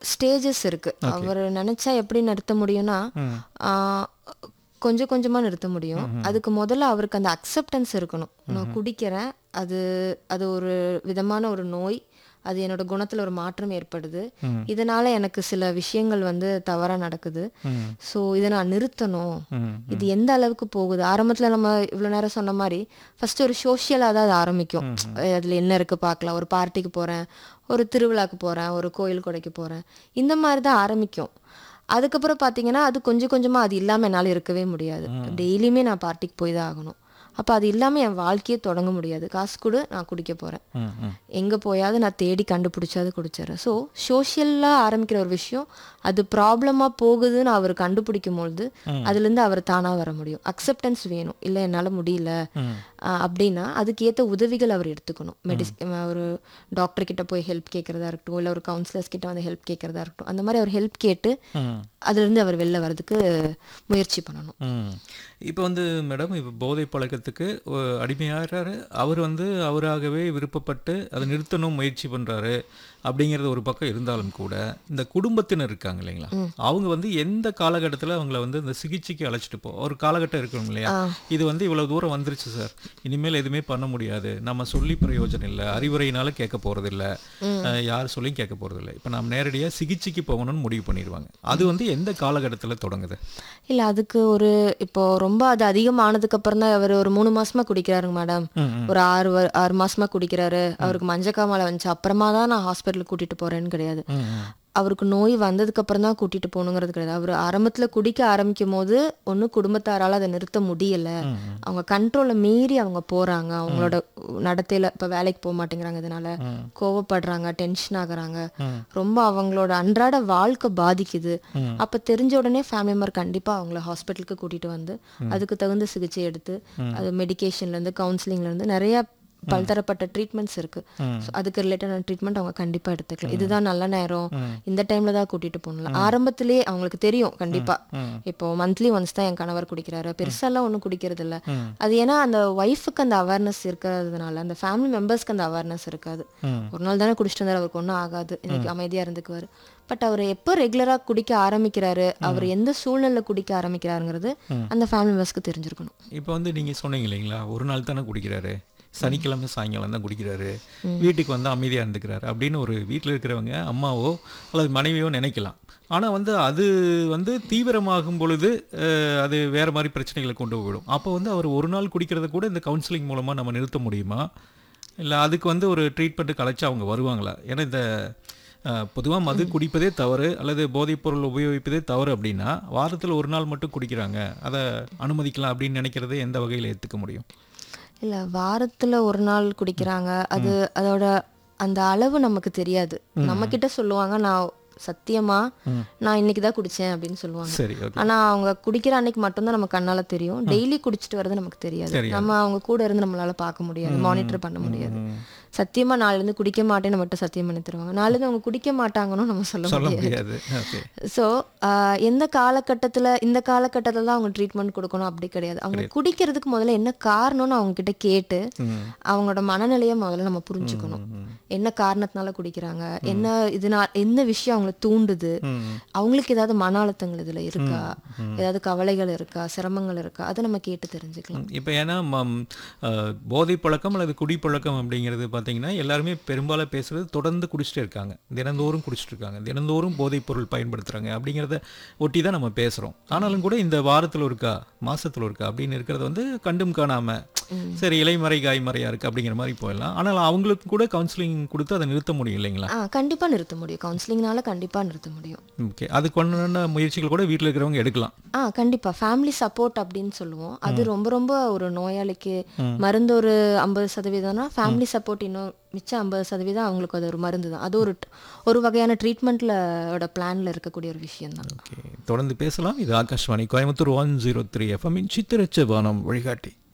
Stages இருக்கு அவர் நினைச்சா எப்படி நிறுத்த முடியும்னா ஆ, கொஞ்சம் கொஞ்சமா நிறுத்த முடியும் அதுக்கு முதல்ல அவருக்கு அந்த அக்செப்டன்ஸ் இருக்கணும் நான் குடிக்கிறேன் அது அது ஒரு விதமான ஒரு நோய் அது என்னோட குணத்துல ஒரு மாற்றம் ஏற்படுது இதனால எனக்கு சில விஷயங்கள் வந்து தவறா நடக்குது ஸோ இதை நான் நிறுத்தணும் இது எந்த அளவுக்கு போகுது ஆரம்பத்துல நம்ம இவ்வளவு நேரம் சொன்ன மாதிரி ஃபர்ஸ்ட் ஒரு சோஷியலாக தான் அது ஆரம்பிக்கும் அஹ் அதுல என்ன இருக்கு பார்க்கலாம் ஒரு பார்ட்டிக்கு போறேன் ஒரு திருவிழாக்கு போறேன் ஒரு கோயில் கொடைக்கு போறேன் இந்த மாதிரி தான் ஆரம்பிக்கும் அதுக்கப்புறம் பார்த்தீங்கன்னா அது கொஞ்சம் கொஞ்சமா அது இல்லாம என்னால் இருக்கவே முடியாது டெய்லியுமே நான் பார்ட்டிக்கு போய் தான் ஆகணும் அப்போ அது இல்லாம என் வாழ்க்கையே தொடங்க முடியாது காசு கொடு நான் குடிக்க போறேன் ம், ம். எங்க போயாவது நான் தேடி கண்டுபிடிச்சாது குடிச்சிடுறேன் ஸோ சோஷியலாக ஆரம்பிக்கிற ஒரு விஷயம் அது ப்ராப்ளமா போகுதுன்னு அவர் கண்டுபிடிக்கும் பொழுது அதுலேருந்து அவர் தானா வர முடியும் அக்செப்டன்ஸ் வேணும் இல்லை என்னால் முடியல ஆஹ் அப்படின்னா அதுக்கேற்ற உதவிகள் அவர் எடுத்துக்கணும் மெடிஸ் ஒரு டாக்டர் கிட்ட போய் ஹெல்ப் கேட்கறதா இருக்கட்டும் இல்லை ஒரு கவுன்சிலர்ஸ் கிட்ட வந்து ஹெல்ப் கேட்கறதா இருக்கட்டும் அந்த மாதிரி அவர் ஹெல்ப் கேட்டு ம். அதுலேருந்து அவர் வெளில வர்றதுக்கு முயற்சி பண்ணணும் ம் இப்போ வந்து மேடம் இப்போ போதை பழக்கத்துக்கு ஒ- அடிமையாகிறாரு அவர் வந்து அவராகவே விருப்பப்பட்டு அதை நிறுத்தணும் முயற்சி பண்ணுறாரு அப்படிங்கிறது ஒரு பக்கம் இருந்தாலும் கூட இந்த குடும்பத்தினர் இருக்காங்க இல்லைங்களா அவங்க வந்து எந்த காலகட்டத்தில் அவங்கள வந்து இந்த சிகிச்சைக்கு அழைச்சிட்டு போ ஒரு காலகட்டம் இருக்கணும் இல்லையா இது வந்து இவ்வளவு தூரம் வந்துருச்சு சார் இனிமேல் எதுவுமே பண்ண முடியாது நம்ம சொல்லி பிரயோஜனம் இல்லை அறிவுரையினால கேட்க போகிறதில்ல யார் சொல்லியும் கேட்க போகிறதில்ல இப்போ நம்ம நேரடியாக சிகிச்சைக்கு போகணும்னு முடிவு பண்ணிடுவாங்க அது வந்து எந்த காலகட்டத்தில் தொடங்குது இல்லை அதுக்கு ஒரு இப்போ ரொம்ப அது அதிகமானதுக்கு அப்புறம் தான் அவர் ஒரு மூணு மாசமா குடிக்கிறாருங்க மேடம் ம், ம். ஒரு ஆறு வ- ஆறு மாசமா குடிக்கிறாரு அவருக்கு மஞ்சக்காமலை வந்துச்சு அப்புறமா தான் நான் ஹாஸ்பிட்டலுக்கு கூட்டிட்டு போறேன்னு கிடையாது ம், ம். அவருக்கு நோய் வந்ததுக்கு அப்புறம் தான் கூட்டிட்டு போகணுங்கிறது கிடையாது அவர் ஆரம்பத்துல குடிக்க ஆரம்பிக்கும் போது ஒண்ணு குடும்பத்தாரால அதை நிறுத்த முடியல அவங்க கண்ட்ரோலை மீறி அவங்க போறாங்க அவங்களோட நடத்தையில இப்ப வேலைக்கு போக மாட்டேங்கிறாங்க இதனால கோவப்படுறாங்க டென்ஷன் ஆகுறாங்க ரொம்ப அவங்களோட அன்றாட வாழ்க்கை பாதிக்குது அப்ப தெரிஞ்ச உடனே ஃபேமிலி மெம்பர் கண்டிப்பா அவங்கள ஹாஸ்பிட்டலுக்கு கூட்டிட்டு வந்து அதுக்கு தகுந்த சிகிச்சை எடுத்து அது மெடிகேஷன்ல இருந்து கவுன்சிலிங்ல இருந்து நிறைய பல்தரப்பட்ட ட்ரீட்மெண்ட்ஸ் இருக்கு So, அதுக்கு ரிலேட்டடான ட்ரீட்மெண்ட் அவங்க கண்டிப்பா எடுத்துக்கலாம் இதுதான் நல்ல நேரம் இந்த டைம்ல தான் கூட்டிட்டு போகணும் ஆரம்பத்திலேயே அவங்களுக்கு தெரியும் கண்டிப்பா இப்போ மந்த்லி ஒன்ஸ் தான் என் கணவர் குடிக்கிறாரு பெருசாலாம் ஒன்றும் குடிக்கிறது இல்ல அது ஏன்னா அந்த ஒய்ஃபுக்கு அந்த அவேர்னஸ் இருக்கிறதுனால அந்த ஃபேமிலி மெம்பர்ஸ்க்கு அந்த அவேர்னஸ் இருக்காது ஒரு நாள் தானே குடிச்சிட்டு வந்தாரு அவருக்கு ஒன்றும் ஆகாது இன்னைக்கு அமைதியா இருந்துக்குவாரு பட் அவர் எப்போ ரெகுலரா குடிக்க ஆரம்பிக்கிறாரு அவர் எந்த சூழ்நிலையில குடிக்க ஆரம்பிக்கிறாருங்கிறது அந்த ஃபேமிலி மெம்பர்ஸ்க்கு தெரிஞ்சிருக்கணும் இப்போ வந்து நீங்க சொன்னீங்க இல்லைங்களா ஒரு நாள் தானே குடிக்கிறாரு சனிக்கிழமை சாயங்காலம் தான் குடிக்கிறாரு வீட்டுக்கு வந்து அமைதியா இருந்துக்கிறாரு அப்படின்னு ஒரு வீட்டில் இருக்கிறவங்க அம்மாவோ அல்லது மனைவியோ நினைக்கலாம் ஆனா வந்து அது வந்து தீவிரமாகும் பொழுது அஹ், அது வேற மாதிரி பிரச்சனைகளை கொண்டு போயிடும் அப்போ வந்து அவர் ஒரு நாள் குடிக்கிறத கூட இந்த கவுன்சிலிங் மூலமா நம்ம நிறுத்த முடியுமா இல்லை அதுக்கு வந்து ஒரு ட்ரீட்மெண்ட்டு கலைச்சு அவங்க வருவாங்களா ஏன்னா இந்த பொதுவாக மது குடிப்பதே தவறு அல்லது போதைப் பொருள் உபயோகிப்பதே தவறு அப்படின்னா வாரத்தில் ஒரு நாள் மட்டும் குடிக்கிறாங்க அதை அனுமதிக்கலாம் அப்படின்னு நினைக்கிறது எந்த வகையில் ஏற்றுக்க முடியும் இல்ல வாரத்துல ஒரு நாள் குடிக்கிறாங்க அது அதோட அந்த அளவு நமக்கு தெரியாது நம்ம கிட்ட சொல்லுவாங்க நான் சத்தியமா நான் இன்னைக்கு தான் குடிச்சேன் அப்படின்னு சொல்லுவாங்க சரி ஓகே ஆனா அவங்க குடிக்கிற அன்னைக்கு மட்டும்தான் நம்ம கண்ணால தெரியும் டெய்லி குடிச்சிட்டு வர்றது நமக்கு தெரியாது தெரியாது. நம்ம அவங்க கூட இருந்து நம்மளால பார்க்க முடியாது மானிட்டர் பண்ண முடியாது சத்தியமா நாளைல இருந்து குடிக்க மாட்டேன்னு மட்டும் சத்தியம் பண்ணி தருவாங்க நாளைல இருந்து அவங்க குடிக்க மாட்டாங்கன்னு நம்ம சொல்ல சொல்ல முடியாது முடியாது ஓகே ஸோ எந்த காலகட்டத்துல இந்த காலகட்டத்துல தான் அவங்க ட்ரீட்மெண்ட் கொடுக்கணும் அப்படி கிடையாது அவங்க குடிக்கிறதுக்கு முதல்ல என்ன காரணம்னு அவங்க கிட்ட கேட்டு அவங்களோட மனநிலையை முதல்ல நம்ம புரிஞ்சுக்கணும் என்ன காரணத்தினால குடிக்கிறாங்க என்ன இதனால என்ன விஷயம் அவங்கள தூண்டுது அவங்களுக்கு ஏதாவது மன அழுத்தங்கள் இதுல இருக்கா ஏதாவது கவலைகள் இருக்கா சிரமங்கள் இருக்கா அதை நம்ம கேட்டு தெரிஞ்சுக்கலாம் இப்போ ஏன்னா மம், அஹ், போதை பழக்கம் அல்லது குடிப்பழக்கம் அப்படிங்கிறது பார்த்தீங்கன்னா எல்லாருமே பெரும்பாலும் பேசுறது தொடர்ந்து குடிச்சிட்டே இருக்காங்க தினந்தோறும் குடிச்சிட்டு இருக்காங்க தினந்தோறும் போதைப் பொருள் பயன்படுத்துறாங்க அப்படிங்கிறத ஒட்டி தான் நம்ம பேசுறோம் ஆனாலும் கூட இந்த வாரத்தில் இருக்கா மாசத்துல இருக்கா அப்படின்னு இருக்கிறது வந்து கண்டும் காணாம சரி இலைமறை காய்மறையா இருக்கு அப்படிங்கிற மாதிரி போயிடலாம் ஆனால் அவங்களுக்கு கூட கவுன்சிலிங் கொடுத்து அதை நிறுத்த முடியும் இல்லைங்களா ஆ கண்டிப்பா நிறுத்த முடியும் கவுன்சிலிங்னால கண்டிப்பா நிறுத்த முடியும் ஓகே அதுக்கு முயற்சிகள் கூட வீட்டில் இருக்கிறவங்க எடுக்கலாம் ஆ கண்டிப்பா ஃபேமிலி சப்போர்ட் அப்படின்னு சொல்லுவோம் அது ரொம்ப ரொம்ப ஒரு நோயாளிக்கு மருந்து ஒரு ஐம்பது சதவீதம்னா ஃபேமிலி சப்போர்ட் இன்னும் மிச்சம் ஐம்பது சதவீதம் அவங்களுக்கு அது ஒரு மருந்து தான் அது ஒரு ஒரு வகையான ட்ரீட்மெண்ட்ல பிளான்ல இருக்கக்கூடிய ஒரு விஷயம் தான் ஓகே தொடர்ந்து பேசலாம் இது Akashvani Coimbatore one zero three எஃப்எம்மின் சித்திரச்ச வானம் வழிகாட்டி